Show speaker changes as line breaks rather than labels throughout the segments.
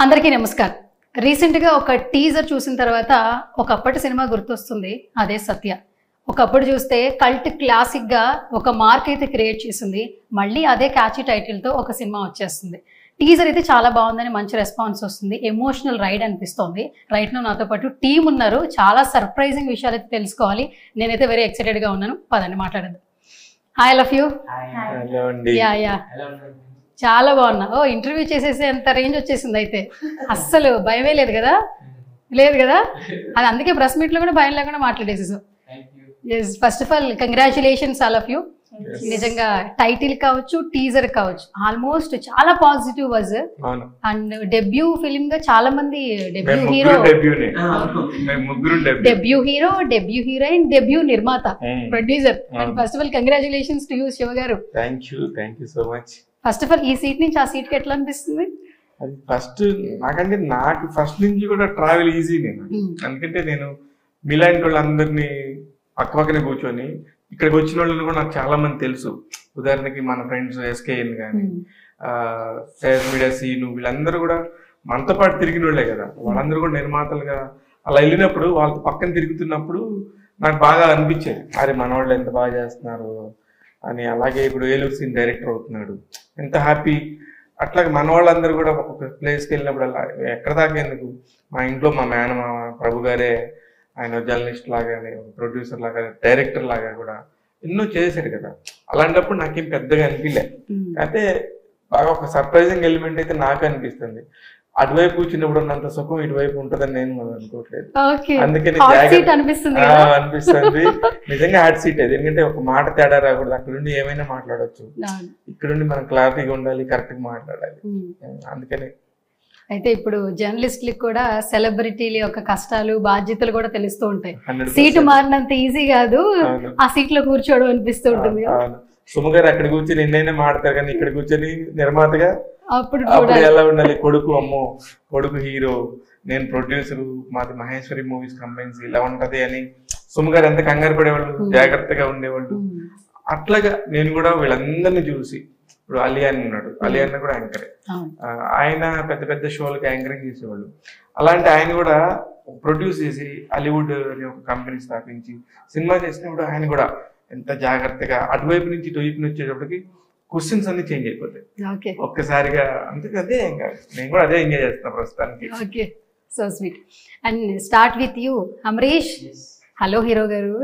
అందరికీ నమస్కారం రీసెంట్గా ఒక టీజర్ చూసిన తర్వాత ఒకప్పటి సినిమా గుర్తొస్తుంది అదే సత్య ఒకప్పుడు చూస్తే కల్ట్ క్లాసిక్గా ఒక మార్క్ అయితే క్రియేట్ చేసింది మళ్ళీ అదే క్యాచీ టైటిల్తో ఒక సినిమా వచ్చేస్తుంది టీజర్ అయితే చాలా బాగుందని మంచి రెస్పాన్స్ వస్తుంది ఎమోషనల్ రైడ్ అనిపిస్తోంది రైట్ నాతో పాటు టీం ఉన్నారు చాలా సర్ప్రైజింగ్ విషయాలు అయితే తెలుసుకోవాలి నేనైతే వెరీ ఎక్సైటెడ్గా ఉన్నాను పదండి మాట్లాడదు హాయ్ లవ్ యూ
హలో అండి
యా యా చాలా బాగున్నా ఓ ఇంటర్వ్యూ చేసేసే అంత రేంజ్ వచ్చేసింది అయితే అస్సలు భయమే లేదు కదా లేదు కదా అది అందుకే ప్రెస్ మీట్లో కూడా భయం లేకుండా మాట్లాడేసేసాం yes first of all congratulations all of you నిజంగా టైటిల్ కావచ్చు టీజర్ కావచ్చు ఆల్మోస్ట్ చాలా పాజిటివ్ వాజ్
అవును
అండ్ డెబ్యూ ఫిలిం గా చాలా మంది డెబ్యూ
మేము
హీరో
ముగ్గురు డెబ్యూనే మేము ముగ్గురు debut
debut hero debut heroine debut నిర్మాత ప్రొడ్యూసర్ అండ్
అవును.
First of all congratulations to you Shiva గారు
thank you thank you so much
first of all ఈ సీట్ నుంచి ఆ సీట్ కి ఎట్లా అనిపిస్తుంది
అది ఫస్ట్ నాకంటే నాకు ఫస్ట్ నుంచి కూడా ట్రావెల్ ఈజీ నేను
Hmm.
ఎందుకంటే నేను మీలాంటి వాళ్ళందరినీ పక్క పక్కనే కూర్చొని ఇక్కడికి వచ్చిన వాళ్ళని కూడా నాకు చాలా మంది తెలుసు ఉదాహరణకి మన ఫ్రెండ్స్ ఎస్కేఎన్ కానీ ఫేస్ మీడియా సీను వీళ్ళందరూ కూడా మనతో పాటు తిరిగిన వాళ్ళే కదా వాళ్ళందరూ కూడా నిర్మాతలుగా అలా వెళ్ళినప్పుడు వాళ్ళతో పక్కన తిరుగుతున్నప్పుడు నాకు బాగా అనిపించేది అరే మన వాళ్ళు ఎంత బాగా చేస్తున్నారు అని అలాగే ఇప్పుడు ఏలూరు సీన్ డైరెక్టర్ అవుతున్నాడు ఎంత హ్యాపీ అట్లాగే మన వాళ్ళందరూ కూడా ఒక్కొక్క ప్లేస్కి వెళ్ళినప్పుడు అలా ఎక్కడ దాకా ఎందుకు మా ఇంట్లో మా మేనమామ ప్రభు గారే ఆయన జర్నలిస్ట్ లాగానే ప్రొడ్యూసర్ లాగా డైరెక్టర్ లాగా కూడా ఎన్నో చేశాడు కదా అలాంటప్పుడు నాకేం పెద్దగా అనిపించలే అయితే బాగా ఒక సర్ప్రైజింగ్ ఎలిమెంట్ అయితే నాకు అనిపిస్తుంది అటువైపు కూర్చున్నప్పుడు ఉన్నంత సుఖం ఇటువైపు ఉంటుందని నేను మనం అనుకోవట్లేదు
ఓకే
అందుకని
హాట్
జాగ్రత్త-
సీట్ అనిపిస్తుంది
ఆ,
కదా
అనిపిస్తుంది నిజంగా హాట్ సీట్ అది ఎందుకంటే ఒక మాట తేడా రాకూడదు అక్కడ నుండి ఏమైనా మాట్లాడొచ్చు
అవును.
ఇక్కడ నుండి మనం క్లారిటీగా ఉండాలి కరెక్ట్ గా మాట్లాడాలి
ఉమ్.
అందుకని
అయితే ఇప్పుడు జర్నలిస్టులకు కూడా సెలబ్రిటీల యొక్క కష్టాలు బాధ్యతలు కూడా తెలుస్తూ ఉంటాయి
హండ్రెడ్
సీటు మారినంత ఈజీ కాదు
అవును
ఆ సీట్ లో కూర్చోవడం అనిపిస్తూ ఉంటుంది కదా.
అవును. సుమ గారు అక్కడ కూర్చొని ఎన్నైనా మాడతారు కానీ ఇక్కడ కూర్చొని నిర్మాతగా
అప్పుడు
అప్పుడు
చూడాలి
ఎలా ఉండాలి కొడుకు అమ్మో కొడుకు హీరో నేను ప్రొడ్యూసర్ మాది మహేశ్వరి మూవీస్ కంపెనీస్ ఇలా ఉంటది అని సుమ గారు ఎంత కంగారు పడేవాళ్ళు
Hmm.
జాగ్రత్తగా ఉండేవాళ్ళు
ఉమ్.
అట్లాగా నేను కూడా వీళ్ళందరినీ చూసి ఇప్పుడు అలియాన్ ఉన్నాడు అలియాన్ కూడా యాంకరే
అవును.
ఆ, ఆయన పెద్ద పెద్ద షోలకి యాంకరింగ్ చేసేవాళ్ళు అలాంటి ఆయన కూడా ప్రొడ్యూస్ చేసి హాలీవుడ్ అనే ఒక కంపెనీ స్థాపించి సినిమా చేసినప్పుడు ఆయన కూడా ఎంత జాగ్రత్తగా అటువైపు నుంచి ఇటువైపు వచ్చేటప్పటికి క్వశ్చన్స్ అన్ని చేంజ్ అయిపోతాయి
ఓకే
ఒక్కసారిగా అంతే అదే ఇంకా నేను కూడా అదే ఎంజాయ్ చేస్తున్నా ప్రస్తుతానికి
okay so sweet and start with you Amarish hello hero గారు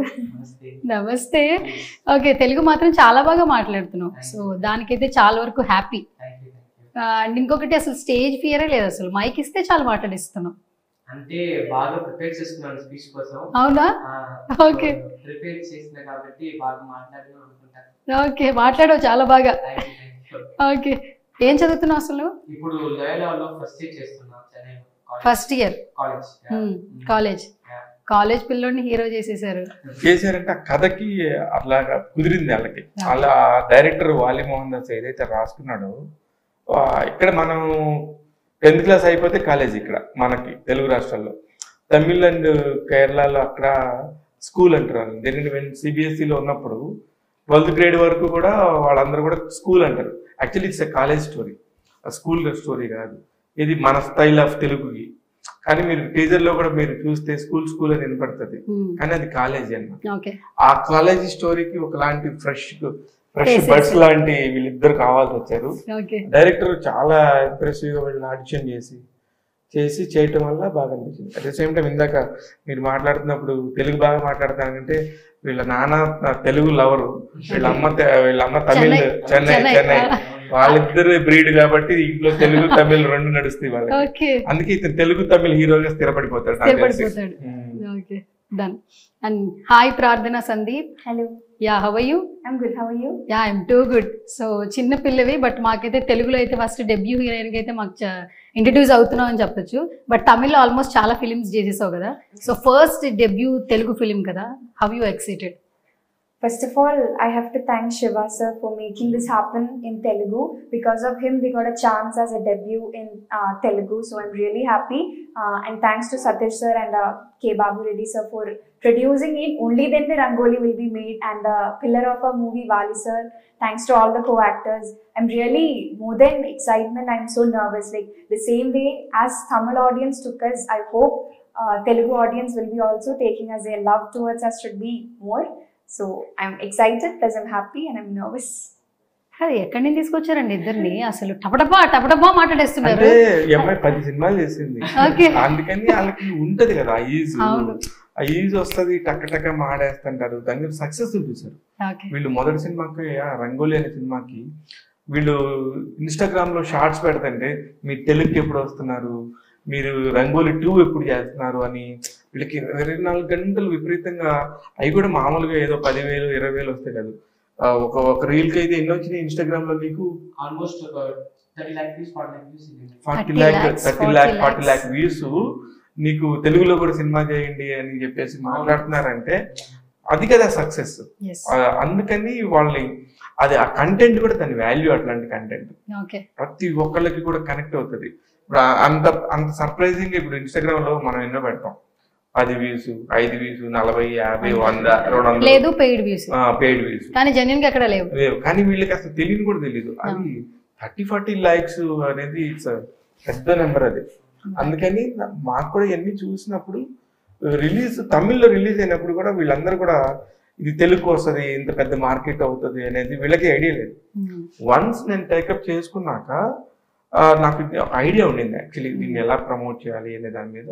నమస్తే ఓకే తెలుగు మాత్రం చాలా బాగా మాట్లాడుతున్నావు సో దానికైతే చాలా వరకు హ్యాపీ అండ్ ఇంకొకటి అసలు స్టేజ్ ఫియరే లేదు అసలు మైక్ ఇస్తే చాలా మాట్లాడిస్తున్నావు
అంటే బాగా ప్రిపేర్ చేస్తున్నాను స్పీచ్ కోసం
అవునా Okay.
ప్రిపేర్ చేసిన కాబట్టి బాగా మాట్లాడిన అనుకుంటాను
ఓకే మాట్లాడవు చాలా బాగా
Thank you, thank you.
Okay ఏం చదువుతున్నావు అసలు
ఇప్పుడు లోయలాలో ఫస్ట్ ఇయర్ చేస్తున్నా Chennai
first year
college
college college పిల్లోడిని హీరో చేసేసారు
చేశారంటే ఆ కథకి అట్లాగా కుదిరింది వాళ్ళకి అలా డైరెక్టర్ వాలి మోహన్ దాస్ ఏదైతే రాసుకున్నాడో ఆ, ఇక్కడ మనం టెన్త్ క్లాస్ అయిపోతే కాలేజ్ ఇక్కడ మనకి తెలుగు రాష్ట్రాల్లో తమిళ్ అండ్ కేరళలో అక్కడ స్కూల్ అంటారు ఎందుకంటే సిబిఎస్ఈలో ఉన్నప్పుడు ట్వెల్త్ గ్రేడ్ వరకు కూడా వాళ్ళందరూ కూడా స్కూల్ అంటారు actually it's a college story school story కాదు ఇది మన స్టైల్ ఆఫ్ తెలుగుకి కానీ మీరు టీజర్ లో కూడా మీరు చూస్తే స్కూల్ స్కూల్ అని వినపడుతుంది కానీ అది కాలేజీ అన్నమాట
ఓకే
ఆ కాలేజీ స్టోరీకి ఒకలాంటి ఫ్రెష్ ఫ్రెష్
Faces.
బర్డ్స్ లాంటి వీళ్ళిద్దరు కావాల్సి వచ్చారు
ఓకే
డైరెక్టర్ చాలా ఇంప్రెసివ్ గా వీళ్ళని ఆడిషన్ చేసి చేసి చేయటం వల్ల బాగా అనిపించింది అట్ ద సేమ్ టైం ఇందాక మీరు మాట్లాడుతున్నప్పుడు తెలుగు బాగా మాట్లాడతానంటే వీళ్ళ నాన్న నా తెలుగు లవరు వీళ్ళ అమ్మ తె- వీళ్ళ అమ్మ తమిళ్
చెన్నై.
చెన్నై
చెన్నై.
చెన్నై వాళ్ళిద్దరు బ్రీడ్ కాబట్టి ఇంట్లో తెలుగు తమిళ్ రెండు నడుస్తాయి వాళ్ళకి
ఓకే
అందుకే ఇతను తెలుగు తమిళ్ హీరోగా స్థిరపడిపోతాడు నాకు తెలిసి.
స్థిరపడిపోతాడు
um.
Okay done and hi Prarthana Sandeep
Hello,
yeah how you
I'm good. How are you?
Yeah I'm too good so చిన్న పిల్లవి బట్ మాకైతే తెలుగులో అయితే ఫస్ట్ డెబ్యూ హీరోయిన్కి అయితే మాకు ఇంట్రడ్యూస్ అవుతున్నాం అని చెప్పొచ్చు బట్ తమిళ్లో ఆల్మోస్ట్ చాలా ఫిలిమ్స్ చేసేసావు కదా so first debut Telugu film కదా how you excited
First of all, I have to thank Shiva sir for making this happen in Telugu. Because of him, we got a chance as a debut in uh, Telugu. So I'm really happy. Uh, and thanks to Satish sir and uh, K. Babu Reddy sir for producing it. Only then the Rangoli will be made. And the pillar of our movie, Vali sir. Thanks to all the co-actors. I'm really more than excitement. I'm so nervous. Like the same way as Tamil audience took us, I hope uh, Telugu audience will be also taking as a love towards us should be more. So I'm excited, plus I'm happy and I'm nervous.
అది ఎక్కడి నుంచి తీసుకొచ్చారండి ఇద్దరిని అసలు టపటపా టపటపా మాట్లాడేస్తున్నారు
అంటే ఈ అమ్మాయి పది సినిమాలు చేసింది
Okay.
అందుకని వాళ్ళకి ఉంటది కదా ఆ ఈజ్
అవును.
ఆ ఈజ్ వస్తుంది టక్క టక్క మాడేస్తుంటారు దాని మీద సక్సెస్ చూసారు
ఓకే
వీళ్ళు మొదటి సినిమాకి ఆ రంగోలి అనే సినిమాకి వీళ్ళు ఇన్స్టాగ్రామ్ లో షార్ట్స్ పెడతంటే మీరు తెలుగుకి ఎప్పుడు వస్తున్నారు మీరు రంగోలి టూ ఎప్పుడు చేస్తున్నారు అని వీళ్ళకి ఇరవై నాలుగు గంటలు విపరీతంగా అవి కూడా మామూలుగా ఏదో పదివేలు ఇరవై వేలు వస్తాయి కదా ఆ, ఒక ఒక రీల్ కి అయితే ఎన్ని వచ్చినాయి ఇన్స్టాగ్రామ్ లో నీకు
ఆల్మోస్ట్ ఒక thirty lakh views forty lakh views ఇది
forty
30
lakh
lakhs,
thirty
40
lakh forty
lakhs.
Lakh views నీకు తెలుగులో కూడా సినిమా చేయండి అని చెప్పేసి మాట్లాడుతున్నారంటే అది కదా సక్సెస్
ఎస్
అందుకని వాళ్ళని అది ఆ కంటెంట్ కూడా దాని వాల్యూ అట్లాంటి కంటెంట్
ఓకే
ప్రతి ఒక్కళ్ళకి కూడా కనెక్ట్ అవుతుంది ఇప్పుడు ఆ- అంత అంత సర్ప్రైజింగ్ ఇప్పుడు ఇన్స్టాగ్రామ్ లో మనం ఎన్నో పెడతాం పది వ్యూస్ ఐదు వ్యూస్ నలభై యాభై వంద రెండు వందలు
లేదు పెయిడ్ వ్యూస్
పెయిడ్ వ్యూస్
కానీ జెన్యున్ గా ఎక్కడ లేవు
లేవు కానీ వీళ్ళకి అసలు తెలియని కూడా తెలియదు అది థర్టీ ఫార్టీ లైక్స్ అనేది ఇట్స్ పెద్ద నెంబర్ అది అందుకని నా- మాకు కూడా ఇవన్నీ చూసినప్పుడు రిలీజ్ తమిళ్లో రిలీజ్ అయినప్పుడు కూడా వీళ్ళందరూ కూడా ఇది తెలుగు వస్తుంది ఇంత పెద్ద మార్కెట్ అవుతుంది అనేది వీళ్ళకి ఐడియా లేదు
ఉమ్.
వన్స్ నేను టేకప్ చేసుకున్నాక ఆ, నాకు ఐడియా ఉండింది యాక్చువల్లీ దీన్ని ఎలా ప్రమోట్ చేయాలి అనే దాని మీద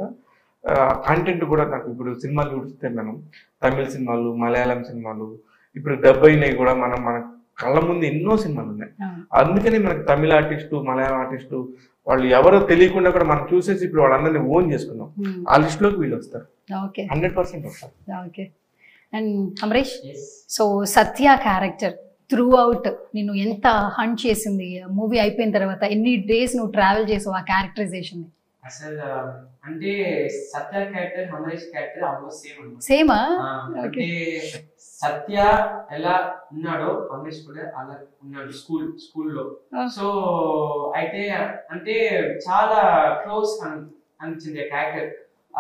కంటెంట్ కూడా నాకు ఇప్పుడు సినిమాలు చూస్తే మనం తమిళ సినిమాలు మలయాళం సినిమాలు ఇప్పుడు డబ్ అయినవి కూడా మనం మన కళ్ళ ముందు ఎన్నో సినిమాలు ఉన్నాయి
అవును.
అందుకని మనకి తమిళ ఆర్టిస్టు మలయాళం ఆర్టిస్టు వాళ్ళు ఎవరో తెలియకుండా కూడా మనం చూసేసి ఇప్పుడు వాళ్ళందరినీ ఓన్ చేసుకున్నాం
ఉమ్.
ఆ లిస్ట్ లోకి వీళ్ళు వస్తారు
ఓకే
హండ్రెడ్ పర్సెంట్ వస్తారు
okay and Amarish
Yes.
So Satya character throughout నిన్ను ఎంత హంట్ చేసింది మూవీ అయిపోయిన తర్వాత ఎన్ని డేస్ నువ్వు ట్రావెల్ చేసావు ఆ క్యారెక్టరైజేషన్
అసలు ఆ, అంటే సత్య క్యారెక్టర్ మనరేష్ క్యారెక్టర్ ఆల్మోస్ట్ సేమ్ అనమాట
సేమా
ఆ, అంటే సత్య ఎలా ఉన్నాడో అమరేష్ కూడా అలా ఉన్నాడు స్కూల్ స్కూల్లో
Ah.
సో అయితే అంటే చాలా క్లోజ్ అనిపించింది ఆ క్యారెక్టర్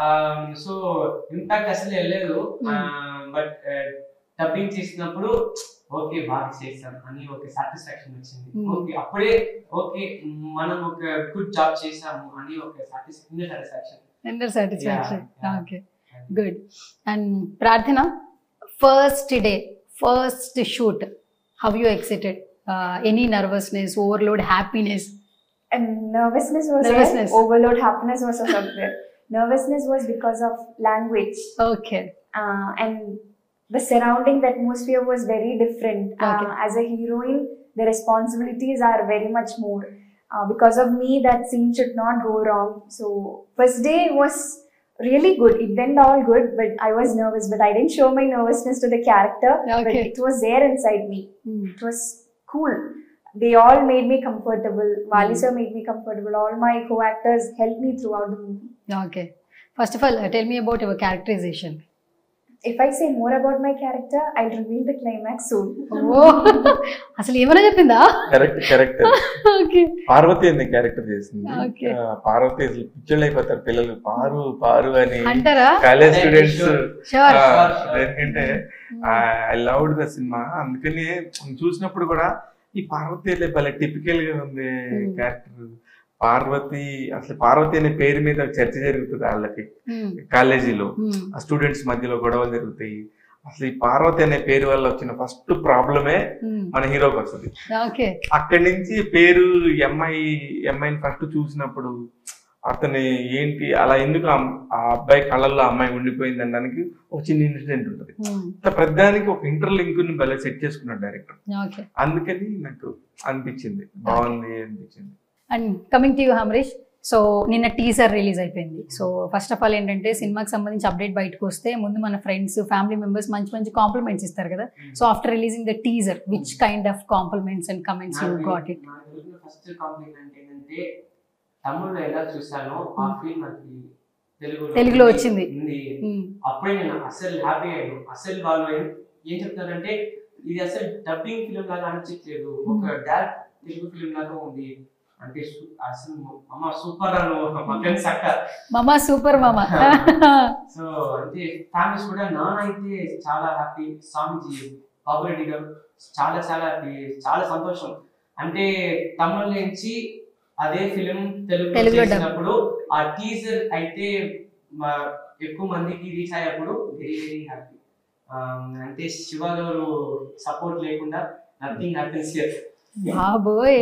సో ఇంపాక్ట్ అసలు వెళ్ళలేదు బట్ డబ్బింగ్ చేసినప్పుడు ఓకే బాగా చేసాం అని ఒక సాటిస్ఫాక్షన్ వచ్చింది
Hmm.
ఓకే అప్పుడే ఓకే మనం ఒక గుడ్ జాబ్ చేసాము అని ఒక satisfaction satisfaction
enter satisfaction
Yeah, yeah.
Okay good and Prarthana first day first shoot how you excited any nervousness overload happiness
And nervousness was
Nervousness.
there. Overload happiness was also there. Nervousness was because of language.
Okay
uh, and the surrounding, the atmosphere was very different.
Okay.
Uh, as a heroine, the responsibilities are very much more. Uh, because of me, that scene should not go wrong. So first day was really good. It went all good, but I was nervous. But I didn't show my nervousness to the character. But
Okay.
it was there inside me. It was cool. They all made me comfortable. Vali
Mm.
sir made me comfortable. All my co-actors helped me throughout the movie.
Okay first of all tell me about your characterization
If I say more about my character, I'll reveal the climax soon.
ఓ అసలు ఏమైనా చెప్పిందా
correct correct
okay
Parvati అనే character చేసింది
Okay.
ఆ, పార్వతి అసలు పిచ్చళ్ళు అయిపోతారు పిల్లలు పారు పారు అని
అంటారా
కాలేజ్
అదే,
స్టూడెంట్స్
sure.
షూర్
ఎందుకంటే ఐ లవ్డ్ ద సినిమా అందుకని చూసినప్పుడు కూడా ఈ పార్వతి అనే భలే టిపికల్ గా ఉంది
Hmm.
క్యారెక్టర్ పార్వతి అసలు పార్వతి అనే పేరు మీద చర్చ జరుగుతుంది వాళ్ళకి కాలేజీలో ఆ స్టూడెంట్స్ మధ్యలో గొడవలు జరుగుతాయి అసలు ఈ పార్వతి అనే పేరు వల్ల వచ్చిన ఫస్ట్ ప్రాబ్లమే మన హీరోకి వస్తుంది
ఓకే
అక్కడి నుంచి పేరు ఎంఐ ఎంఐని ఫస్ట్ చూసినప్పుడు అతని ఏంటి అలా ఎందుకు ఆ- ఆ అబ్బాయి కళ్ళల్లో ఆ అమ్మాయి ఉండిపోయింది అనడానికి ఒక చిన్న ఇన్సిడెంట్ ఉంటుంది ఇంత పెద్దానికి ఒక ఇంటర్ లింక్ ని భలే సెట్ చేసుకున్నాడు డైరెక్టర్
ఓకే
అందుకని నాకు అనిపించింది బాగుంది అనిపించింది
and coming to you Amarish so నిన్న టీజర్ రిలీజ్ అయిపోయింది సో ఫస్ట్ ఆఫ్ ఆల్ ఏంటంటే సినిమాకి సంబంధించి అప్డేట్ బయటకు వస్తే ముందు మన ఫ్రెండ్స్ ఫ్యామిలీ మెంబర్స్ మంచి మంచి కాంప్లిమెంట్స్ ఇస్తారు కదా so after releasing the teaser which kind of compliments and comments you got it
first compliment ఏంటంటే తమిళ్లో ఎలా చూసానో ఆ ఫీల్ మనకి తెలుగులో
తెలుగులో వచ్చింది.
ఉంది అప్పుడే నేను అసలు హ్యాపీ అయ్యాను అసలు వాళ్ళు ఏం చెప్తారంటే ఇది అసలు డబ్బింగ్ ఫిలిం లాగా అనిపించలేదు ఒక డైరెక్ట్ తెలుగు ఫిలిం లాగా ఉంది అంటే సు- అసలు అమ్మ సూపర్ అను మా ఫ్రెండ్స్ అక్క
మామ సూపర్ మామ
సో అంటే ఫ్యామిలీస్ కూడా నాన్న అయితే చాలా హ్యాపీ స్వామిజీ బాబురెడ్డి గారు చాలా చాలా happy, చాలా సంతోషం అంటే తమిళ నుంచి అదే ఫిలిం తెలుగు
తెలుగులో dub.
చేసినప్పుడు ఆ టీజర్ అయితే మా- ఎక్కువ మందికి రీచ్ అయ్యేప్పుడు వెరీ వెరీ హ్యాపీ అంటే శివ గారు సపోర్ట్ లేకుండా నథింగ్ హ్యాపెన్స్
బాబోయ్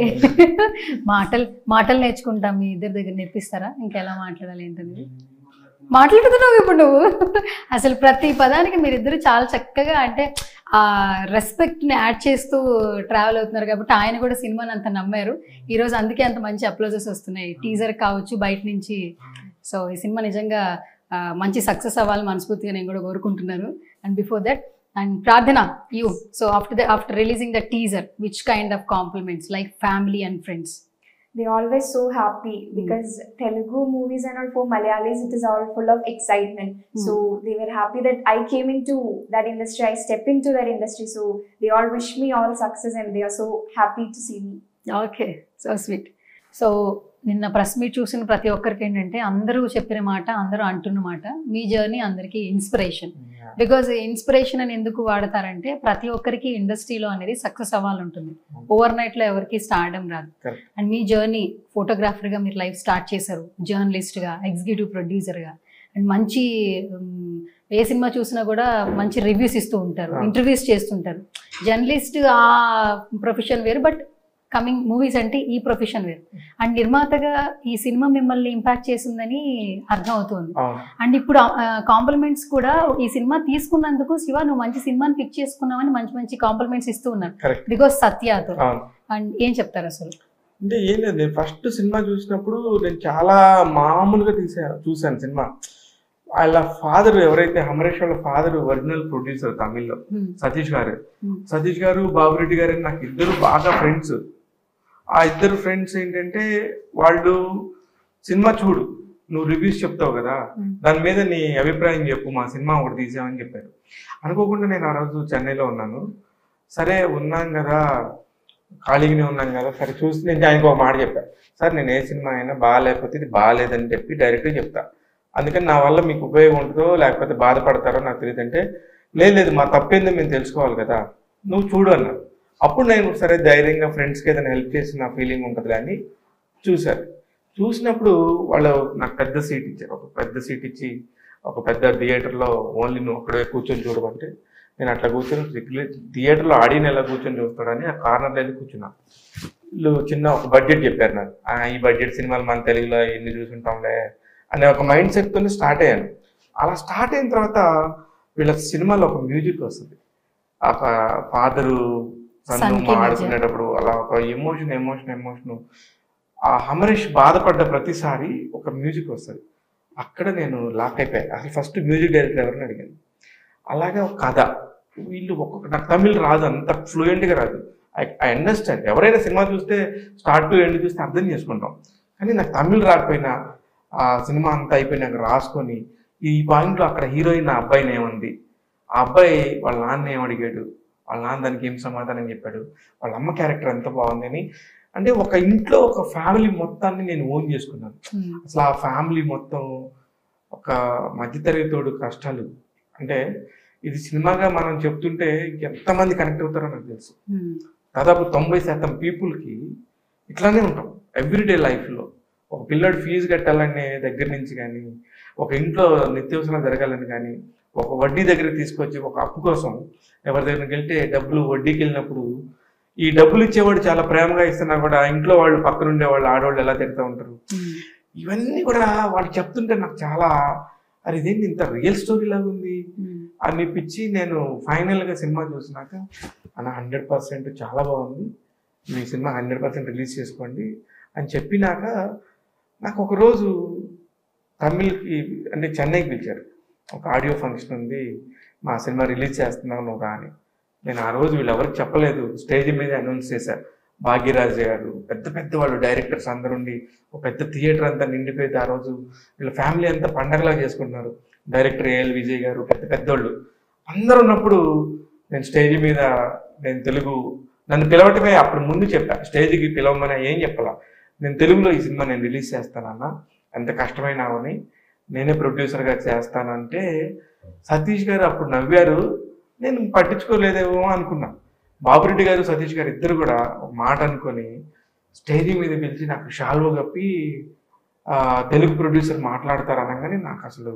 మాటలు మాటలు నేర్చుకుంటాం మీ ఇద్దరి దగ్గర నేర్పిస్తారా ఇంకెలా మాట్లాడాలి ఏంటనేది మాట్లాడుతున్నావు ఇప్పుడు నువ్వు అసలు ప్రతి పదానికి మీరిద్దరు చాలా చక్కగా అంటే ఆ రెస్పెక్ట్ ని యాడ్ చేస్తూ ట్రావెల్ అవుతున్నారు కాబట్టి ఆయన కూడా సినిమాని అంత నమ్మారు ఈ రోజు అందుకే అంత మంచి అప్లోజెస్ వస్తున్నాయి టీజర్ కావచ్చు బయట నుంచి సో ఈ సినిమా నిజంగా ఆ, మంచి సక్సెస్ అవ్వాలని మనస్ఫూర్తిగా నేను కూడా కోరుకుంటున్నాను and before that and Prarthana you so after the after releasing the teaser which kind of compliments like family and friends
They're always so happy because Telugu movies and all for Malayalis, it is all full of excitement. So they were happy that I came into that industry, I stepped into that industry. So they all wish me all success and they are so happy to see me.
Okay so sweet so నిన్న press meet చూసిన ప్రతి ఒక్కరికి ఏంటంటే అందరూ చెప్పిన మాట అందరూ అంటున్న మాట మీ జర్నీ అందరికీ ఇన్స్పిరేషన్ బికాజ్ ఇన్స్పిరేషన్ అని ఎందుకు వాడతారంటే ప్రతి ఒక్కరికి ఇండస్ట్రీలో అనేది సక్సెస్ అవ్వాలంటుంది ఓవర్ నైట్లో ఎవరికి స్టార్డమ్ రాదు
Correct.
అండ్ మీ జర్నీ ఫోటోగ్రాఫర్గా మీరు లైఫ్ స్టార్ట్ చేశారు జర్నలిస్ట్గా ఎగ్జిక్యూటివ్ ప్రొడ్యూసర్గా అండ్ మంచి ఉమ్, ఏ సినిమా చూసినా కూడా మంచి రివ్యూస్ ఇస్తూ ఉంటారు
Ah.
ఇంటర్వ్యూస్ చేస్తుంటారు జర్నలిస్ట్ ఆ ప్రొఫెషన్ వేరు బట్ కమింగ్ మూవీస్ అంటే ఈ ప్రొఫెషన్ వేరు అండ్ నిర్మాతగా ఈ సినిమా మిమ్మల్ని ఇంపాక్ట్ చేసిందని అర్థం అవుతుంది
అవును
అండ్ ఇప్పుడు కాంప్లిమెంట్స్ కూడా ఈ సినిమా తీసుకున్నందుకు శివ నువ్వు మంచి సినిమాని పిక్ చేసుకున్నావని మంచి మంచి కాంప్లిమెంట్స్ ఇస్తూ ఉన్నారు
కరెక్ట్
బికాస్ సత్యాతో
అవును
అండ్ ఏం చెప్తారు అసలు
అంటే ఏం లేదు నేను ఫస్ట్ సినిమా చూసినప్పుడు నేను చాలా మామూలుగా తీసా చూశాను సినిమా వాళ్ళ ఫాదర్ ఎవరైతే హమరేష్ వాళ్ళ ఫాదర్ ఒరిజినల్ ప్రొడ్యూసర్ తమిళ్లో
Hmm.
సతీష్ గారు
Hmm.
సతీష్ గారు బాబురెడ్డి గారు నాకు ఇద్దరు బాగా ఫ్రెండ్స్ ఆ ఇద్దరు ఫ్రెండ్స్ ఏంటంటే వాళ్ళు సినిమా చూడు నువ్వు రివ్యూస్ చెప్తావు కదా
Hmm.
దాని మీద నీ అభిప్రాయం చెప్పు మా సినిమా ఒకటి తీసామని చెప్పారు అనుకోకుండా నేను ఆ రోజు చెన్నైలో ఉన్నాను సరే ఉన్నాం కదా ఖాళీగానే ఉన్నాం కదా సరే చూసి నేను ఆయనకు ఒక మాట చెప్పాను సార్ నేను ఏ సినిమా అయినా బాగాలేకపోతే ఇది బాగాలేదని చెప్పి డైరెక్ట్గా చెప్తా అందుకని నా వల్ల మీకు ఉపయోగం ఉంటుందో లేకపోతే బాధపడతారో నాకు తెలియదు అంటే లేదు లేదు మా తప్పేందో మేము తెలుసుకోవాలి కదా నువ్వు చూడు అన్నా అప్పుడు నేను సరే ధైర్యంగా ఫ్రెండ్స్కి ఏదైనా హెల్ప్ చేసిన ఫీలింగ్ ఉంటుంది అని చూశారు చూసినప్పుడు వాళ్ళు నాకు పెద్ద సీట్ ఇచ్చారు ఒక పెద్ద సీట్ ఇచ్చి ఒక పెద్ద థియేటర్లో ఓన్లీ నువ్వు అక్కడే కూర్చొని చూడమంటే నేను అట్లా కూర్చొని థియేటర్లో ఆడియన్ ఎలా కూర్చొని చూస్తాడని ఆ కార్నర్లో వెళ్ళి కూర్చున్నా వీళ్ళు చిన్న ఒక బడ్జెట్ చెప్పారు నాకు "ఆ, ఈ బడ్జెట్ సినిమాలు మన తెలుగులో ఎన్ని చూసుంటాంలే అనే ఒక మైండ్ సెట్తో స్టార్ట్ అయ్యాను అలా స్టార్ట్ అయిన తర్వాత వీళ్ళ సినిమాలో ఒక మ్యూజిక్ వస్తుంది ఒక ఫాదరు
Son
సన్ను
కి మధ్య.
ఆడుకునేటప్పుడు అలా ఒక ఎమోషన్ ఎమోషన్ ఎమోషన్ ఆ హమరేష్ బాధపడ్డ ప్రతిసారి ఒక మ్యూజిక్ వస్తుంది అక్కడ నేను లాక్ అయిపోయాను అసలు ఫస్ట్ మ్యూజిక్ డైరెక్టర్ ఎవరిని అడిగాను అలాగే ఒక కథ వీళ్ళు ఒక్కొక్క నాకు తమిళ్ రాదు అంత ఫ్లూయెంట్గా రాదు ఐ ఐ అండర్స్టాండ్ ఎవరైనా సినిమా చూస్తే స్టార్ట్ టు ఎండ్ చూస్తే అర్థం చేసుకుంటాం కానీ నాకు తమిళ్ రాకపోయినా ఆ సినిమా అంతా అయిపోయినాక రాసుకొని ఈ పాయింట్లో అక్కడ హీరోయిన్ ఆ అబ్బాయిని ఏమంది ఆ అబ్బాయి వాళ్ళ నాన్న ఏం అడిగాడు వాళ్ళ నాన్న దానికి ఏం సమాధానం చెప్పాడు వాళ్ళ అమ్మ క్యారెక్టర్ ఎంత బాగుంది అని అంటే ఒక ఇంట్లో ఒక ఫ్యామిలీ మొత్తాన్ని నేను ఓన్ చేసుకున్నాను అసలు ఆ ఫ్యామిలీ మొత్తం ఒక మధ్యతరగతోడు కష్టాలు అంటే ఇది సినిమాగా మనం చెప్తుంటే ఎంతమంది కనెక్ట్ అవుతారో నాకు తెలుసు దాదాపు తొంభై శాతం పీపుల్కి ఇట్లానే ఉంటాం ఎవ్రీడే లైఫ్లో ఒక పిల్లడు ఫీజు కట్టాలనే దగ్గర నుంచి కానీ ఒక ఇంట్లో నిత్యావసరాలు జరగాలని కానీ ఒక వడ్డీ దగ్గర తీసుకొచ్చి ఒక అప్పు కోసం ఎవరి దగ్గరికి వెళ్తే డబ్బులు వడ్డీకి వెళ్ళినప్పుడు ఈ డబ్బులు ఇచ్చేవాడు చాలా ప్రేమగా ఇస్తున్నా కూడా ఇంట్లో వాళ్ళు పక్కన ఉండే వాళ్ళు ఆడవాళ్ళు ఎలా తిడుతూ ఉంటారు ఇవన్నీ కూడా వాళ్ళు చెప్తుంటే నాకు చాలా అరే ఇదేంటి ఇంత రియల్ స్టోరీ లాగా ఉంది అనిపించి నేను ఫైనల్గా సినిమా చూసినాక అన్న హండ్రెడ్ పర్సెంట్ చాలా బాగుంది మీ సినిమా హండ్రెడ్ పర్సెంట్ రిలీజ్ చేసుకోండి అని చెప్పినాక నాకు ఒకరోజు తమిళ్కి అంటే చెన్నైకి పిలిచారు ఒక ఆడియో ఫంక్షన్ ఉంది మా సినిమా రిలీజ్ చేస్తున్నావు నువ్వు రా అని నేను ఆ రోజు వీళ్ళు ఎవరికి చెప్పలేదు స్టేజ్ మీద అనౌన్స్ చేశారు భాగ్యరాజ్ గారు పెద్ద పెద్ద వాళ్ళు డైరెక్టర్స్ అందరుండి ఒక పెద్ద థియేటర్ అంతా నిండిపోయింది ఆ రోజు వీళ్ళ ఫ్యామిలీ అంతా పండగలా చేసుకుంటున్నారు డైరెక్టర్ ఏఎల్ విజయ్ గారు పెద్ద పెద్దోళ్ళు అందరు ఉన్నప్పుడు నేను స్టేజ్ మీద నేను తెలుగు నన్ను పిలవటమే అప్పుడు ముందు చెప్పా స్టేజ్కి పిలవమని ఏం చెప్పాల నేను తెలుగులో ఈ సినిమా నేను రిలీజ్ చేస్తానన్నా ఎంత కష్టమైన అవని నేనే ప్రొడ్యూసర్గా చేస్తానంటే సతీష్ గారు అప్పుడు నవ్వారు నేను పట్టించుకోలేదేమో అనుకున్నా బాబురెడ్డి గారు సతీష్ గారు ఇద్దరు కూడా ఒక మాట అనుకొని స్టేజ్ మీద పిలిచి నాకు షాల్వ కప్పి ఆ, తెలుగు ప్రొడ్యూసర్ మాట్లాడతారు అనగానే నాకు అసలు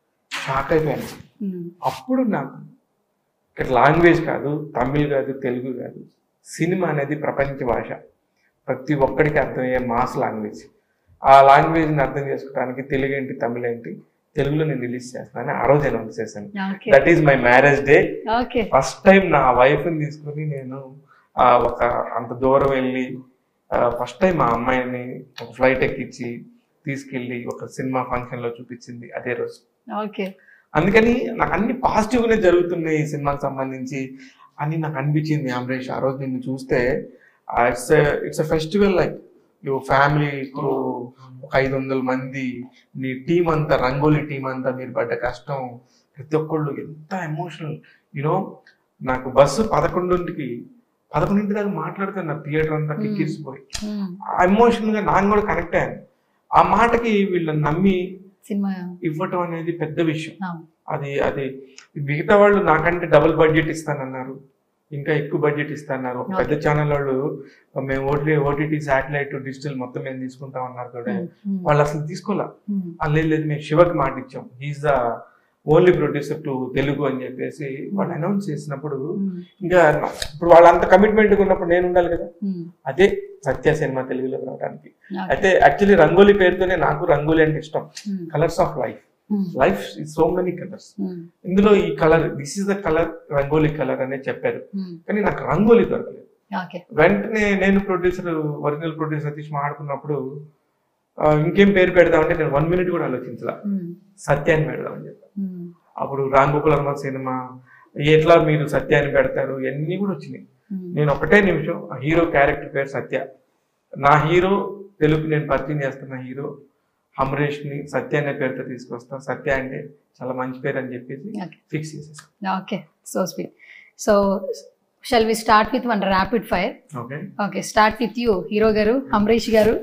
షాక్ అయిపోయాను
ఉమ్,
అప్పుడు నాకు ఇక్కడ లాంగ్వేజ్ కాదు తమిళ్ కాదు తెలుగు కాదు సినిమా అనేది ప్రపంచ భాష ప్రతి ఒక్కడికి అర్థమయ్యే మాస్ లాంగ్వేజ్ ఆ లాంగ్వేజ్ని అర్థం చేసుకోవడానికి తెలుగు ఏంటి తమిళ ఏంటి తెలుగులో నేను రిలీజ్ చేస్తానని ఆ రోజు అనౌన్స్ చేశాను
okay
that is my marriage day
okay
first time నా వైఫ్ని తీసుకుని నేను ఆ, ఒక అంత దూరం వెళ్ళి ఫస్ట్ టైం మా అమ్మాయిని ఒక ఫ్లైట్ ఎక్కించి తీసుకెళ్ళి ఒక సినిమా ఫంక్షన్లో చూపించింది అదే రోజు
ఓకే
అందుకని నాకు అన్ని పాజిటివ్గానే జరుగుతున్నాయి ఈ సినిమాకి సంబంధించి అని నాకు అనిపించింది అమరేష్ ఆ రోజు నిన్ను చూస్తే it's it's a festival like you ఫ్యామిలీతో ఒక ఐదు వందల మంది నీ టీం అంతా రంగోలీ టీం అంతా మీరు పడ్డ కష్టం ప్రతి ఒక్కళ్ళు ఎంత ఎమోషనల్ యూనో నాకు బస్సు పదకొండింటికి పదకొండింటి దాకా మాట్లాడుతున్నారు థియేటర్ అంతా
Hmm.
కిక్కిరిసిపోయి
ఉమ్,
ఆ ఎమోషనల్ గా నాకు కూడా కనెక్ట్ అయ్యాను ఆ మాటకి వీళ్ళని నమ్మి
సినిమా
ఇవ్వటం అనేది పెద్ద విషయం
అవును.
అది అది మిగతా వాళ్ళు నాకంటే డబుల్ బడ్జెట్ ఇస్తానన్నారు ఇంకా ఎక్కువ బడ్జెట్ ఇస్తాన్నారు ఒక పెద్ద ఛానల్ వాళ్ళు మేము ఓటీ ఓటీటీ శాటిలైట్ డిజిటల్ మొత్తం మేము తీసుకుంటాం అన్నారు కూడా
ఉమ్, ఉమ్,
వాళ్ళు అసలు తీసుకోలే
ఉమ్,
ఆ, లేదు లేదు మేము శివకి మాట ఇచ్చాం he is the only producer to Telugu అని చెప్పేసి వాళ్ళు అనౌన్స్ చేసినప్పుడు
ఉమ్,
ఇంకా నా- ఇప్పుడు వాళ్ళంత కమిట్మెంట్ ఉన్నప్పుడు నేను ఉండాలి కదా
ఉమ్,
అదే సత్య సినిమా తెలుగులో రావడానికి
ఓకే.
అయితే యాక్చువల్లీ రంగోలీ పేరుతోనే నాకు రంగోలీ అంటే ఇష్టం
um,
colours of life
um,
life is so many colours
um,
ఇందులో ఈ colour this is the colour rangoli colour అనే చెప్పారు
ఉమ్,
కానీ నాకు రంగోలీ దొరకలేదు
ఓకే
వెంటనే నేను ప్రొడ్యూసర్ ఒరిజినల్ ప్రొడ్యూసర్ సతీష్ మాట్లాడుకున్నప్పుడు ఆ, ఇంకేం పేరు పెడదామంటే నేను వన్ మినిట్ కూడా ఆలోచించలా
ఉమ్,
సత్యాన్ని పెడదామని చెప్పాను
ఉమ్,
అప్పుడు రామ్ గోకుల్ వర్మ సినిమా ఎట్లా మీరు సత్యాన్ని పెడతారు ఇవన్నీ కూడా వచ్చినాయి
ఉమ్,
నేను ఒకటే నిమిషం ఆ హీరో క్యారెక్టర్ పేరు సత్య నా హీరో తెలుగు నేను పరిచయం చేస్తున్న హీరో అమరేష్ ని సత్య అనే పేరుతో తీసుకొస్తా సత్య అంటే చాలా మంచి పేరు అని చెప్పేసి
Okay.
ఫిక్స్ చేసేసాను
okay so sweet so shall we start with one rapid fire
okay
okay start with you hero garu Amarish garu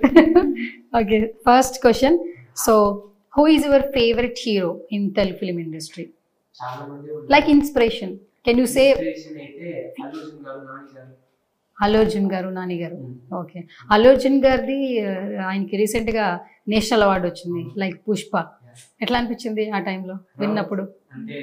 okay first question so who is your favourite hero in Telugu film industry
చాలా మంది ఉన్నారు.
Like inspiration can you say
Inspiration అయితే అల్లు అర్జున్ గారు నాని గారు
అల్లు అర్జున్ గారు నాని గారు okay Allu Arjun గారిది ఆ, ఆయనకి రీసెంట్ గా నేషనల్ అవార్డు వచ్చింది లైక్ పుష్ప ఎట్లా అనిపించింది ఆ టైంలో విన్నప్పుడు
అంటే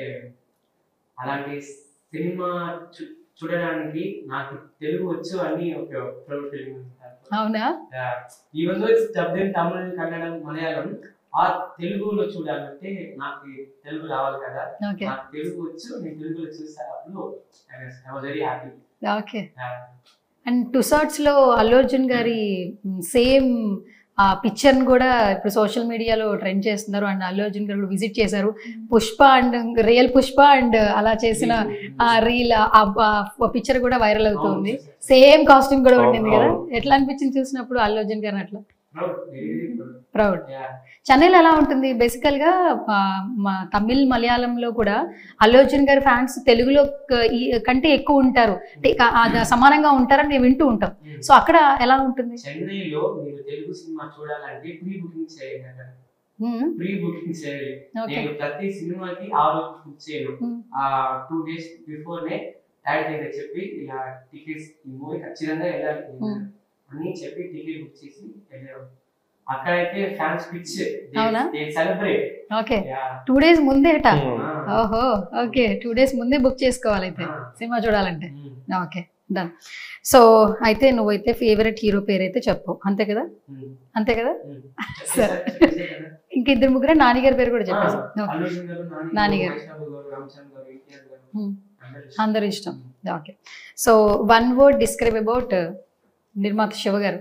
అలాంటి సినిమా చూ- చూడడానికి నాకు తెలుగు వచ్చు అని ఒక ప్రౌడ్ ఫీలింగ్
అవునా
even though it's dub in Tamil కన్నడం మలయాళం ఆ తెలుగులో చూడాలంటే నాకు తెలుగు రావాలి కదా
ఓకే
నాకు తెలుగు వచ్చు నేను తెలుగులో చూసా అప్పుడు I was very happy
okay and టుసాట్స్ లో అల్లు అర్జున్ గారి సేమ్ ఆ పిక్చర్ కూడా ఇప్పుడు సోషల్ మీడియాలో ట్రెండ్ చేస్తున్నారు అండ్ అల్లు అర్జున్ గారు విజిట్ చేశారు Pushpa and real Pushpa and అలా చేసిన ఆ రీల్ ఆ పిక్చర్ కూడా వైరల్ అవుతుంది సేమ్ కాస్ట్యూమ్ కూడా ఉండింది కదా
అవును.
ఎట్లా అనిపించింది చూసినప్పుడు అల్లు అర్జున్ గారిని అట్లా
ప్రౌడ్ వెరీ ప్రౌడ్
ప్రౌడ్ చెన్నైలో ఎలా ఉంటుంది బేసికల్ గా ఆ, మా తమిళ్ మలయాళంలో కూడా అల్లు అర్జున్ గారి ఫ్యాన్స్ తెలుగులో క- ఈ కంటే ఎక్కువ ఉంటారు అంటే క- ఆ సమానంగా ఉంటారని మేము వింటూ ఉంటాం సో అక్కడ ఎలా ఉంటుంది
చెన్నైలో మీరు తెలుగు సినిమా చూడాలంటే ప్రీ బుకింగ్ చేయాలి అక్కడ
మ్మ్.
ప్రీ బుకింగ్ చేయాలి
ఓకే
నేను ప్రతి సినిమాకి ఆ రోజు బుక్ చేయను
మ్మ్.
ఆ టూ డేస్ బిఫోర్ నే డాడీ దగ్గర చెప్పి ఇలా టికెట్స్ ఈ మూవీ ఖచ్చితంగా వెళ్ళాలి
మ్మ్.
అని చెప్పి టికెట్ బుక్ చేసి వెళ్ళాము అక్కడైతే ఫ్యాన్స్ పిచ్
అవునా?
సెలబ్రేట్
ఓకే టూ డేస్ ముందే అట ఓహో ఓకే టూ డేస్ ముందే బుక్ చేసుకోవాలి అయితే సినిమా చూడాలంటే ఓకే డన్ సో అయితే నువ్వైతే ఫేవరెట్ హీరో పేరు అయితే చెప్పు అంతే కదా అంతే కదా సరే. ఇంక ఇద్దరు ముగ్గురు నాన్నగారి పేరు కూడా చెప్పేసి ఓకే నాని గారు. Hmm. అందరూ ఇష్టం okay so one word describe about నిర్మాత Shiva garu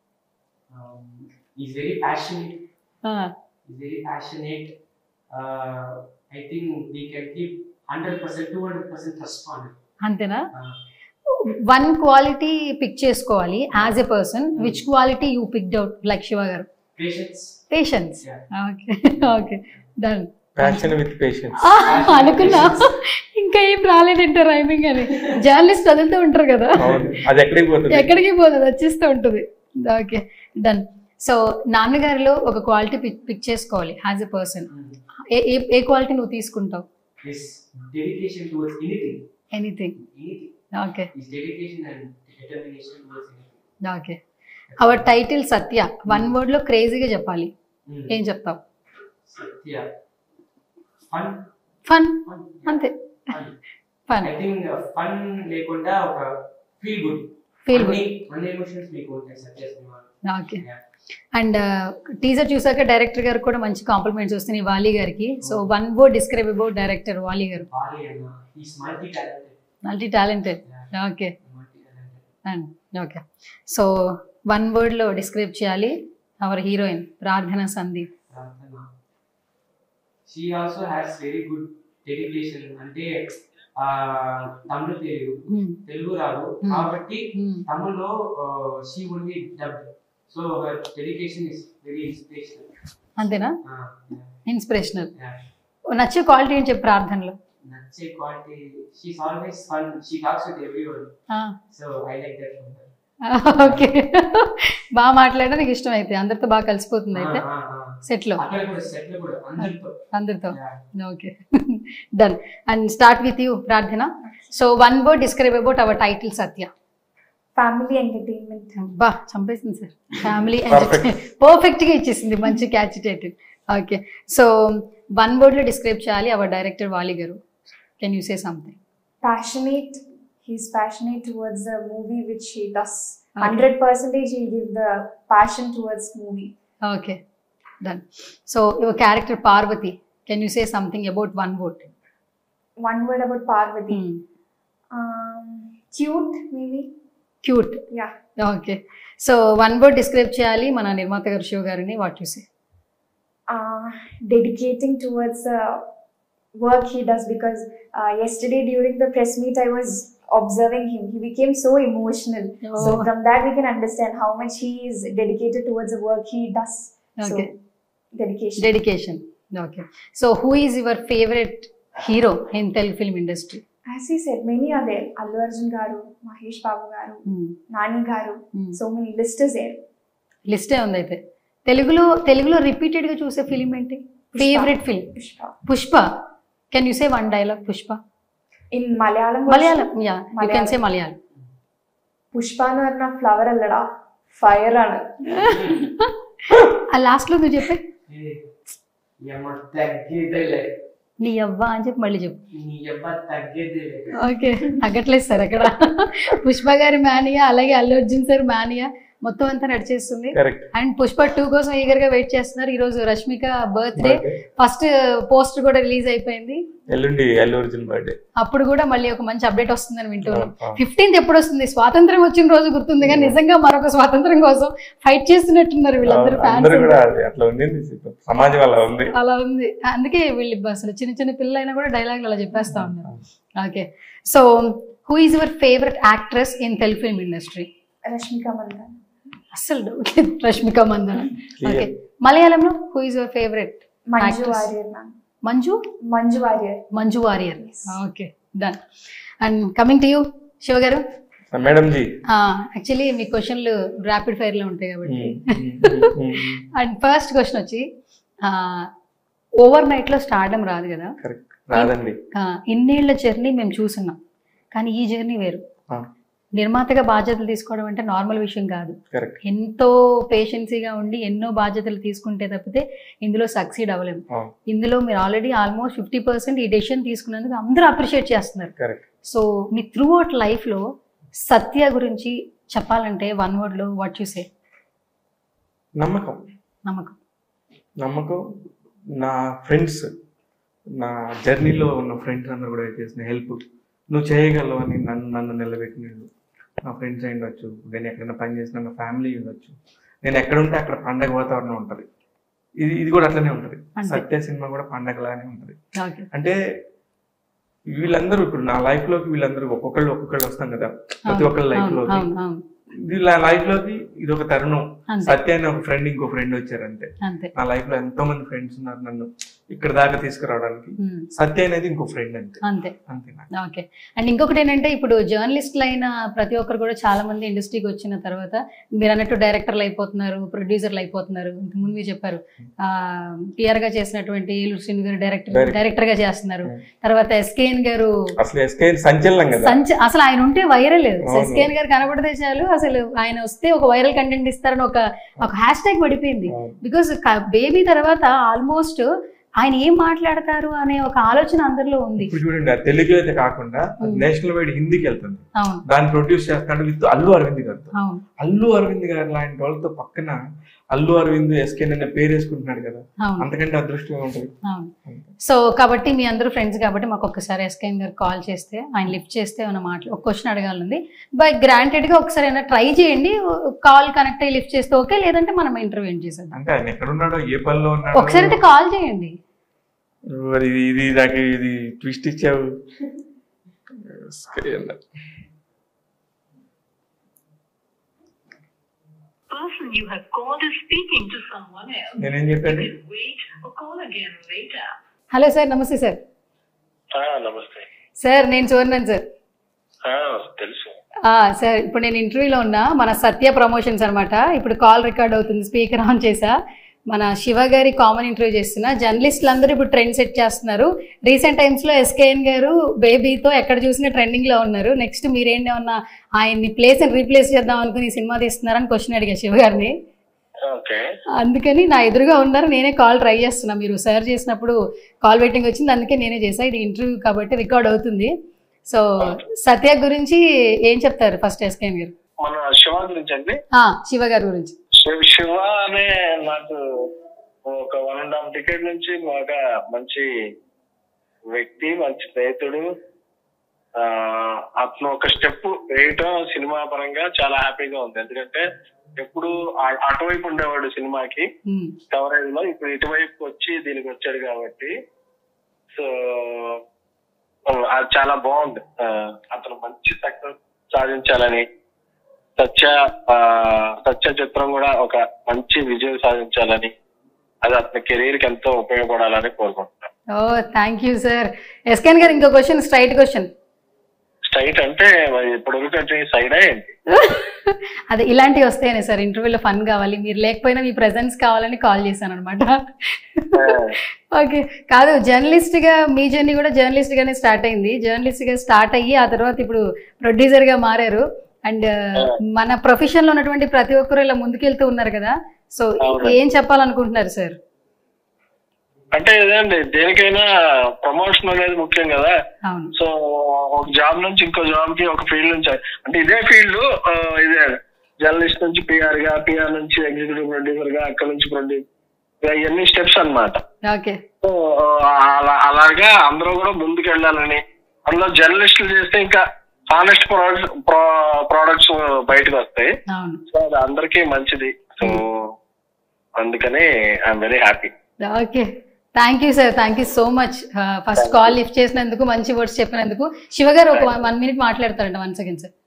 is very passionate
ఆ,
is very passionate. Uh, I think we can keep 100%, 200% trust on it.
అంతేనా
Uh,
వన్ క్వాలిటీ పిక్ చేసుకోవాలి as a person which quality you picked out like Shiva గారు
patience.
Patience
Yeah.
Okay okay done
passion with patience
ఆ, అనుకున్నా ఇంకా ఏం రాలేదంటే rhyming అని journalist వదులుతూ ఉంటారు కదా
అవును అది ఎక్కడికి పోతుంది
ఎక్కడికి పోతుంది వచ్చేస్తూ ఉంటుంది ఓకే డన్ సో నాన్నగారిలో ఒక క్వాలిటీ పిక్ పిక్ చేసుకోవాలి యాజ్ ఎ పర్సన్ ఏ ఏ- ఏ క్వాలిటీ నువ్వు తీసుకుంటావు
His dedication towards anything,
anything
anything.
Okay
His dedication and determination towards anything.
Okay our title Satya one word లో క్రేజీగా చెప్పాలి
Mm.
ఏం చెప్తావు
Satya. Fun.
Fun
Fun.
అంతే
Fun.
Fun
I think uh, fun లేకుండా ఒక ఫీల్ గుడ్
ఫీల్ గుడ్
అన్ని emotions మీకు ఉంటాయి Satya cinema
okay and teaser చూసాక డైరెక్టర్ గారికి కూడా మంచి కాంప్లిమెంట్స్ వస్తున్నాయి వాలి గారికి so one word describe about director Vali garu
Bali అన్న is multi talented
multi talented okay
multi talented
and okay so one వర్డ్లో డిస్క్రైబ్ చేయాలి our heroine Prarthana Sandeep
Prarthana she also has very good dedication అంటే ఆ తమిళ తెలుగు
Hmm.
తెలుగు రాదు
Hmm.
కాబట్టి
Hmm.
తమిళ్లో she only dub so her dedication is very inspirational
అంతేనా inspirational నచ్చే quality ఏం చెప్పు ప్రార్థనలో
నచ్చే quality she's always fun she talks with every one so I like that from
okay బాగా మాట్లాడడం నీకు ఇష్టం అయితే అందరితో బాగా కలిసిపోతుంది అయితే సెట్లో
అక్కడ కూడా సెట్ లో కూడా అందరితో
అందరితో
Yeah.
Okay done and start with you Prarthana so one word describe about our title Satya
Family entertainment.
బా చంపేసింది సార్ ఫ్యామిలీ
Perfect.
పర్ఫెక్ట్ గా ఇచ్చేసింది మంచి catch title okay so one word లో డిస్క్రైబ్ చేయాలి our director Vali garu can you say something
Passionate. He's passionate towards the movie which he does.
Okay.
Hundred percentage he'll give the passion towards movie.
Okay done so your character Parvati can you say something about one word
One word about Parvati. Um, cute maybe.
Cute
Yeah.
Okay so one word describe చేయాలి మన నిర్మాత గారు శివ గారిని what you say
uh, dedicating towards the work he does because uh, yesterday during the press meet I was observing him. He became so emotional. So
Oh.
from that we can understand how much he is dedicated towards the work he does.
Okay.
So dedication.
Dedication okay so who is your favourite hero in Telugu film industry
As he said, many are there. Allu Arjun garu, Mahesh Babu garu, Nani garu. So many list is there.
లిస్టే ఉంది అయితే తెలుగులో తెలుగులో repeated గా చూసే film ఏంటి favourite film
Pushpa.
Pushpa can you say one dialogue Pushpa
In Malayalam, version,
Malayalam yeah you can say Malayalam
Pushpa എന്ന് പറഞ്ഞ ഫ്ലവർ അല്ലടാ ഫയർ ആണ്
ఆ లాస్ట్ లో నువ్వు చెప్పే
ఎమ్మ తగ్గేదేలే
నీ అవ్వా అని చెప్పి మళ్ళీ చెప్పు
నీ ఎమ్మ తగ్గేదేలే
ఓకే తగ్గట్లేదు సార్ అక్కడ పుష్ప గారి మానియా అలాగే అల్లు అర్జున్ సార్ మానియా మొత్తం అంతా నడిచేస్తుంది
కరెక్ట్
అండ్ పుష్ప టూ కోసం ఈగర్ గా వెయిట్ చేస్తున్నారు ఈ రోజు రష్మిక బర్త్డే ఫస్ట్ పోస్టర్ కూడా రిలీజ్ అయిపోయింది
ఎల్లుండి అల్లు అర్జున్ బర్త్డే
అప్పుడు కూడా మళ్ళీ ఒక మంచి అప్డేట్ వస్తుందని వింటున్నాం ఫిఫ్టీన్త్ ఎప్పుడు వస్తుంది స్వాతంత్రం వచ్చిన రోజు గుర్తుంది కానీ నిజంగా మరొక స్వాతంత్రం కోసం ఫైట్ చేస్తున్నట్టున్నారు వీళ్ళందరూ
అందరూ
ఫ్యాన్స్
కూడా అది అట్లా ఉండింది సమాజం అలా ఉంది
అలా ఉంది అందుకే వీళ్ళు అసలు చిన్న చిన్న పిల్లలైనా కూడా డైలాగులు అలా చెప్పేస్తా ఉన్నారు okay so who is your favourite actress in Telugu film industry
Rashmika Mandanna
అస్సలు డౌట్ లేదు రష్మిక మందన
Clear.
ఓకే మలయాళంలో who is your favourite
Manju
Actress.
Warrier ma'am
Manju
Manju Warrier
Manju Warrier
Yes.
Okay done and coming to you Shiva garu
madam G
actually మీ క్వశ్చన్లు ర్యాపిడ్ ఫైర్ లో ఉంటాయి కాబట్టి
um, um, um,
and first question వచ్చి overnight లో stardom రాదు కదా
కరెక్ట్ రాదండి
ఆ, ఇన్నేళ్ల జర్నీ మేము చూస్తున్నాం కానీ ఈ జర్నీ వేరు
ఆ,
నిర్మాతగా బాధ్యతలు తీసుకోవడం అంటే నార్మల్ విషయం కాదు
కరెక్ట్
ఎంతో పేషెన్సీగా ఉండి ఎన్నో బాధ్యతలు తీసుకుంటే తప్పితే ఇందులో సక్సీడ్ అవ్వలేము
అవును
ఇందులో మీరు ఆల్రెడీ ఆల్మోస్ట్ ఫిఫ్టీ పర్సెంట్ ఈ డెసిషన్ తీసుకున్నందుకు అందరూ అప్రిషియేట్ చేస్తున్నారు
కరెక్ట్
సో మీ త్రూ అవుట్ లైఫ్లో సత్య గురించి చెప్పాలంటే వన్ వర్డ్లో వాట్ యు సే
నమ్మకం
నమ్మకం
నమ్మకం నా ఫ్రెండ్స్ నా జర్నీలో ఉన్న ఫ్రెండ్స్ అందరూ కూడా చేసిన హెల్ప్ నువ్వు చేయగలవు అని నన్ను నన్ను నిలబెట్టినాడు నా ఫ్రెండ్స్ అయి ఉండొచ్చు నేను ఎక్కడైనా పని చేసిన నా ఫ్యామిలీ ఉండొచ్చు నేను ఎక్కడ ఉంటే అక్కడ పండగ వాతావరణం ఉంటుంది ఇది ఇది కూడా అట్లనే ఉంటుంది
అంతే.
సత్య సినిమా కూడా పండగలానే ఉంటుంది
ఓకే
అంటే వీళ్ళందరూ ఇప్పుడు నా లైఫ్ లోకి వీళ్ళందరూ ఒక్కొక్కళ్ళు ఒక్కొక్కళ్ళు వస్తాం కదా ప్రతి ఒక్కళ్ళ లైఫ్
అవును
లోకి
అవును అవును
వీళ్ళ లైఫ్ లోకి ఇది ఒక తరుణం
అంతే
సత్య అనే ఒక ఫ్రెండ్ ఇంకో ఫ్రెండ్ వచ్చారు అంతే
అంతే
నా లైఫ్ లో ఎంతో మంది ఫ్రెండ్స్ ఉన్నారు నన్ను ఇక్కడ దాకా తీసుకురావడానికి
ఉమ్,
సత్య అనేది ఇంకో ఫ్రెండ్ అంతే
అంతే
అంతే నాకు.
ఓకే అండ్ ఇంకొకటి ఏంటంటే ఇప్పుడు జర్నలిస్టులు అయిన ప్రతి ఒక్కరు కూడా చాలా మంది ఇండస్ట్రీకి వచ్చిన తర్వాత మీరు అన్నట్టు డైరెక్టర్లు అయిపోతున్నారు ప్రొడ్యూసర్లు అయిపోతున్నారు ముందు మీరు చెప్పారు పిఆర్ గా చేసినటువంటి ఏలూరు శ్రీను గారు డైరెక్టర్
Direct.
డైరెక్టర్ గా చేస్తున్నారు
Hmm.
తర్వాత ఎస్కేఎన్ గారు
అసలు ఎస్కే సంచలనం కదా
సంచ అసలు ఆయన ఉంటే వైరల్
అవును.
ఎస్కేఎన్ గారు కనబడితే చాలు అసలు ఆయన వస్తే ఒక వైరల్ కంటెంట్ ఇస్తారని ఒక ఒక హ్యాష్ ట్యాగ్ పడిపోయింది
అవును.
బికాస్ బేబీ తర్వాత ఆల్మోస్ట్ ఆయన ఏం మాట్లాడతారు అనే ఒక ఆలోచన అందరిలో ఉంది
ఇప్పుడు చూడండి ఆ తెలుగు అయితే కాకుండా
Hmm.
నేషనల్ వైడ్ హిందీకి వెళ్తుంది
అవును
దాన్ని ప్రొడ్యూస్ చేస్తున్నాడు విత్ అల్లు అరవింద్ గారితో
అవును
అల్లు అరవింద్ గారు లాంటి వాళ్ళతో పక్కన అల్లు అరవింద్ ఎస్కే అనే పేరు వేసుకుంటున్నాడు కదా
అవును
అంతకంటే అదృష్టం ఉంటుంది
అవును సో కాబట్టి మీ అందరూ ఫ్రెండ్స్ కాబట్టి మాకు ఒక్కసారి ఎస్కేఎన్ గారు కాల్ చేస్తే ఆయన లిఫ్ట్ చేస్తే ఏమైనా మాటలు ఒక క్వశ్చన్ అడగాలంది బై గ్రాంటెడ్ గా ఒకసారి అయినా ట్రై చేయండి కాల్ కనెక్ట్ అయ్యి లిఫ్ట్ చేస్తే ఓకే లేదంటే మనం ఇంటర్వ్యూ చేసేద్దాం
అంటే ఆయన ఎక్కడ ఉన్నాడో ఏ పనిలో ఉన్నాడో
ఒకసారి అయితే కాల్ చేయండి
మరి ఇది ఇది నాకు ఇది ట్విస్ట్ ఇచ్చావు ఎస్కే అన్న.
person you have called is speaking to someone else.
నేనేం చెప్పాను
Please wait or call again later.
Hello sir నమస్తే సార్
ఆ, నమస్తే
సార్ నేను చూడన్నాను సార్
ఆ, తెలుసు
ఆ, సార్ ఇప్పుడు నేను ఇంటర్వ్యూలో ఉన్నా మన సత్య ప్రమోషన్స్ అన్నమాట ఇప్పుడు కాల్ రికార్డ్ అవుతుంది స్పీకర్ ఆన్ చేసా మన శివ గారి కామన్ ఇంటర్వ్యూ చేస్తున్నా జర్నలిస్టులు అందరూ ఇప్పుడు ట్రెండ్ సెట్ చేస్తున్నారు రీసెంట్ టైమ్స్లో ఎస్కేఎన్ గారు బేబీతో ఎక్కడ చూసినా ట్రెండింగ్లో ఉన్నారు నెక్స్ట్ మీరేంటి ఏమన్నా ఆయన్ని ప్లేస్ రీప్లేస్ చేద్దాం అనుకుని ఈ సినిమా తీస్తున్నారని క్వశ్చన్ అడిగా శివ గారిని
ఓకే
అందుకని నా ఎదురుగా ఉన్నారు నేనే కాల్ ట్రై చేస్తున్నా మీరు సర్ చేసినప్పుడు కాల్ వెయిటింగ్ వచ్చింది అందుకే నేనే చేసా ఇది ఇంటర్వ్యూ కాబట్టి రికార్డ్ అవుతుంది సో సత్య గురించి ఏం చెప్తారు ఫస్ట్ ఎస్కేఎన్ గారు
మన శివ గురించి అండి
ఆ, శివ గారి గురించి
శివ శివ అనే నాకు ఒక వన్ అండ్ హాఫ్ టికెట్ నుంచి బాగా మంచి వ్యక్తి మంచి స్నేహితుడు ఆ అతను ఒక స్టెప్ వేయటం సినిమా పరంగా చాలా హ్యాపీగా ఉంది ఎందుకంటే ఎప్పుడు ఆ- అటువైపు ఉండేవాడు సినిమాకి
ఉమ్,
కవరేజ్ లో ఇప్పుడు ఇటువైపు వచ్చి దీనికి వచ్చాడు కాబట్టి సో అది చాలా బాగుంది ఆ, అతను మంచి సక్సెస్ సాధించాలని సత్య ఆ, సత్య చిత్రం కూడా ఒక మంచి విజయం సాధించాలని అది అతని కెరీర్ కి ఎంతో ఉపయోగపడాలని కోరుకుంటున్నాను
ఓ thank you sir SKN garu ఇంకో క్వశ్చన్ స్ట్రైట్ క్వశ్చన్
స్ట్రైట్ అంటే మరి ఇప్పుడు సైడ్ ఏంటి
అదే ఇలాంటివి వస్తాయని సార్ ఇంటర్వ్యూలో ఫన్ కావాలి మీరు లేకపోయినా మీ ప్రెజెన్స్ కావాలని కాల్ చేశాను అనమాట ఓకే కాదు జర్నలిస్ట్ గా మీ జర్నీ కూడా జర్నలిస్ట్ గానే స్టార్ట్ అయింది జర్నలిస్ట్ గా స్టార్ట్ అయ్యి ఆ తర్వాత ఇప్పుడు ప్రొడ్యూసర్ గా మారారు అండ్ మన ప్రొఫెషన్ లో ఉన్నటువంటి ప్రతి ఒక్కరు ఇలా ముందుకెళ్తూ ఉన్నారు కదా సో
అవును.
ఏం చెప్పాలనుకుంటున్నారు సార్
అంటే ఇదేండి దేనికైనా ప్రమోషన్ అనేది ముఖ్యం కదా
అవును
సో ఒక జాబ్ నుంచి ఇంకో జాబ్ కి ఒక ఫీల్డ్ నుంచి అంటే ఇదే ఫీల్డ్ ఇదే జర్నలిస్ట్ నుంచి పిఆర్ గా పిఆర్ నుంచి ఎగ్జిక్యూటివ్ ప్రొడ్యూసర్ గా అక్కడ నుంచి ప్రొడ్యూసర్ ఇవన్నీ స్టెప్స్ అన్నమాట
ఓకే
సో అలా అలాగా అందరూ కూడా ముందుకు వెళ్ళాలని అందులో జర్నలిస్టులు చేస్తే ఇంకా హానెస్ట్ ప్రోడక్ట్స్ ప్రోడక్ట్స్ బయటకు వస్తాయి
అవును
సో అది అందరికీ మంచిది సో అందుకని I'm very happy
okay thank you sir thank you so much first call lift చేసినందుకు మంచి వర్డ్స్ చెప్పినందుకు శివ గారు ఒక వన్ మినిట్ మాట్లాడతారంట వన్ సెకండ్ సార్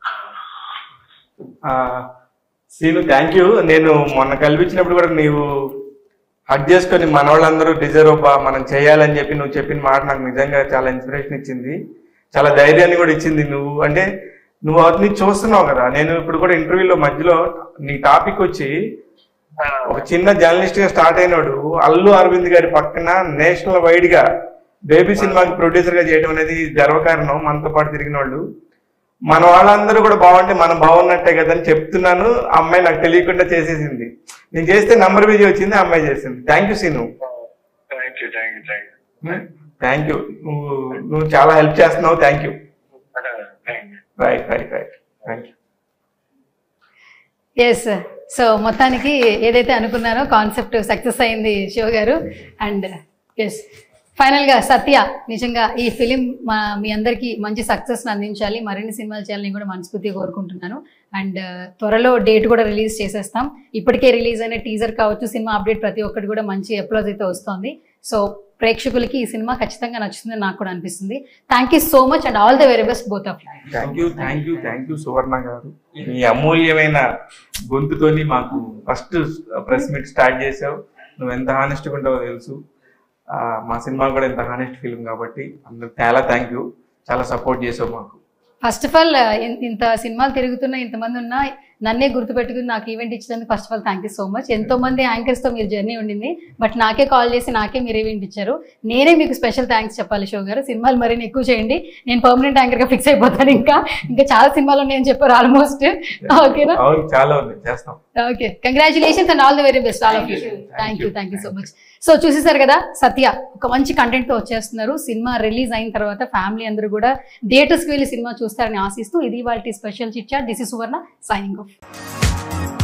ఆ, సీను థ్యాంక్ యూ నేను మొన్న కల్పించినప్పుడు కూడా నీవు హక్ చేసుకొని మన వాళ్ళందరూ డిజర్వ్ బా మనం చేయాలని చెప్పి నువ్వు చెప్పిన మాట నాకు నిజంగా చాలా ఇన్స్పిరేషన్ ఇచ్చింది చాలా ధైర్యాన్ని కూడా ఇచ్చింది నువ్వు అంటే నువ్వు అవన్నీ చూస్తున్నావు కదా నేను ఇప్పుడు కూడా ఇంటర్వ్యూలో మధ్యలో నీ టాపిక్ వచ్చి ఒక చిన్న జర్నలిస్ట్ గా స్టార్ట్ అయినాడు అల్లు అరవింద్ గారి పక్కన నేషనల్ వైడ్ గా బేబీ సినిమాకి ప్రొడ్యూసర్ గా చేయడం అనేది గర్వకారణం మనతో పాటు తిరిగిన వాళ్ళు మన వాళ్ళందరూ కూడా బాగుంటే మనం బాగున్నట్టే కదా అని చెప్తున్నాను ఆ అమ్మాయి నాకు తెలియకుండా చేసేసింది నేను చేస్తే నంబర్ బిజీ వచ్చింది ఆ అమ్మాయి చేసింది thank you Seenu
thank you thank you thank you
thank you నువ్వు నువ్వు చాలా హెల్ప్ చేస్తున్నావు thank you
thank you
right right right thank you
yes so మొత్తానికి ఏదైతే అనుకున్నారో కాన్సెప్ట్ సక్సెస్ అయింది శివ గారు అండ్ ఎస్ ఫైనల్గా సత్య నిజంగా ఈ ఫిలిం మా మీ అందరికీ మంచి సక్సెస్ అందించాలి మరిన్ని సినిమాలు చేయాలని కూడా మనస్ఫూర్తిగా కోరుకుంటున్నాను అండ్ త్వరలో డేట్ కూడా రిలీజ్ చేసేస్తాం ఇప్పటికే రిలీజ్ అయిన టీజర్ కావచ్చు సినిమా అప్డేట్ ప్రతి ఒక్కటి కూడా మంచి అప్లోజ్ అయితే వస్తుంది సో ప్రేక్షకులకి ఈ సినిమా ఖచ్చితంగా నచ్చుతుందని నాకు కూడా అనిపిస్తుంది thank you so much and all the very best both of
thank you thank you thank you Suvarna garu మీ అమూల్యమైన గొంతుతోని మాకు ఫస్ట్ ప్రెస్ మీట్ స్టార్ట్ చేసావు నువ్వు ఎంత హానెస్ట్గా ఉంటావో తెలుసు ఆ, మా సినిమా కూడా ఇంత హానెస్ట్ ఫిల్మ్ కాబట్టి అందరు చాలా థ్యాంక్ యూ చాలా సపోర్ట్ చేసావు మాకు
ఫస్ట్ ఆఫ్ ఆల్ ఇంత సినిమాలు తిరుగుతున్న ఇంతమంది ఉన్నా నన్నే గుర్తుపెట్టుకుని నాకు ఈవెంట్ ఇచ్చినందుకు first of all thank you so much ఎంతో మంది యాంకర్స్ తో మీరు జర్నీ ఉండింది బట్ నాకే కాల్ చేసి నాకే మీరు ఈవెంట్ ఇచ్చారు నేనే మీకు స్పెషల్ థ్యాంక్స్ చెప్పాలి షో గారు సినిమాలు మరిన్ని ఎక్కువ చేయండి నేను పర్మనెంట్ యాంకర్ గా ఫిక్స్ అయిపోతాను ఇంకా ఇంకా చాలా సినిమాలు ఉన్నాయని చెప్పారు ఆల్మోస్ట్ ఓకేనా
అవును చాలా ఉంది చేస్తాం
okay congratulations and all the very best all of you thank you thank you so much so చూసేసారు కదా సత్య ఒక మంచి కంటెంట్ తో వచ్చేస్తున్నారు సినిమా రిలీజ్ అయిన తర్వాత ఫ్యామిలీ అందరూ కూడా థియేటర్స్ కి వెళ్ళి సినిమా చూస్తారని ఆశిస్తూ ఇది వాళ్ళ special chit chat this is Suvarna signing of